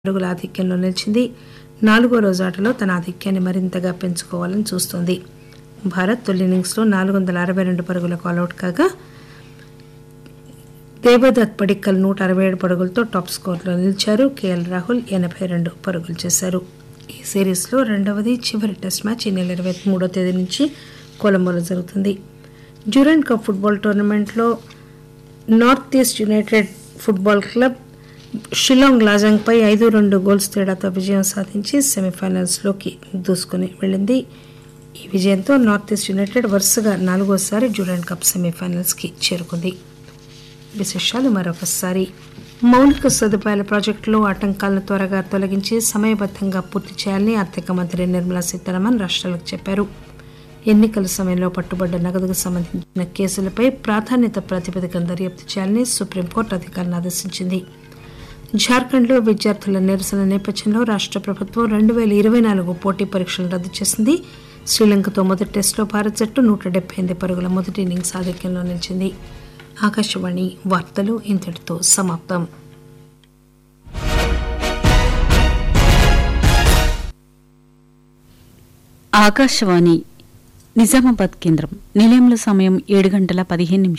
అడుగుల ఆధిక్యంలో నిలిచింది నాలుగో రోజు ఆటలో తన ఆధిక్యాన్ని మరింతగా పెంచుకోవాలని చూస్తోంది భారత్ తొలి ఇన్నింగ్స్లో నాలుగు వందల అరవై రెండు పరుగులకు ఆలౌట్ కాగా దేవదత్ పడిక్కల్ నూట అరవై ఏడు పరుగులతో టాప్ స్కోర్లో నిలిచారు కేఎల్ రాహుల్ ఎనభై రెండు పరుగులు చేశారు ఈ సిరీస్లో రెండవది చివరి టెస్ట్ మ్యాచ్ ఈ నెల ఇరవై మూడో తేదీ నుంచి కొలంబోలో జరుగుతుంది డ్యూరెంట్ కప్ ఫుట్బాల్ టోర్నమెంట్లో North East United Football Club Shillong లాజంగ్పై ఐదు రెండు గోల్స్ తేడాతో విజయం సాధించి సెమీఫైనల్స్లోకి దూసుకుని వెళ్ళింది ఈ విజయంతో నార్త్ ఈస్ట్ యునైటెడ్ వరుసగా నాలుగోసారి డ్యూరెంట్ కప్ సెమీఫైనల్స్కి చేరుకుంది విశేషాలు మరొకసారి మౌలిక సదుపాయాల ప్రాజెక్టులో ఆటంకాలను త్వరగా తొలగించి సమయబద్ధంగా పూర్తి చేయాలని ఆర్థిక మంత్రి నిర్మలా సీతారామన్ రాష్ట్రాలకు చెప్పారు ఎన్నికల సమయంలో పట్టుబడ్డ నగదుకు సంబంధించిన కేసులపై ప్రాధాన్యత ప్రాతిపదికన దర్యాప్తు చేయాలని సుప్రీంకోర్టు అధికారులను ఆదేశించింది జార్ఖండ్లో విద్యార్థుల నిరసన నేపథ్యంలో రాష్ట్ర ప్రభుత్వం రెండు వేల ఇరవై నాలుగు పోటీ పరీక్షలను రద్దు చేసింది శ్రీలంకతో మొదటి టెస్టులో భారత్ జట్టు నూట డెబ్బై ఎనిమిది పరుగుల మొదటి ఇన్నింగ్స్ ఆధిక్యంలో నిలిచింది ఆకాశవాణి వార్తలు ఇంతటితో సమాప్తం ఆకాశవాణి నిజామాబాద్ కేంద్రం నిలయంలో సమయం ఏడు గంటల పదిహేను నిమిషాలు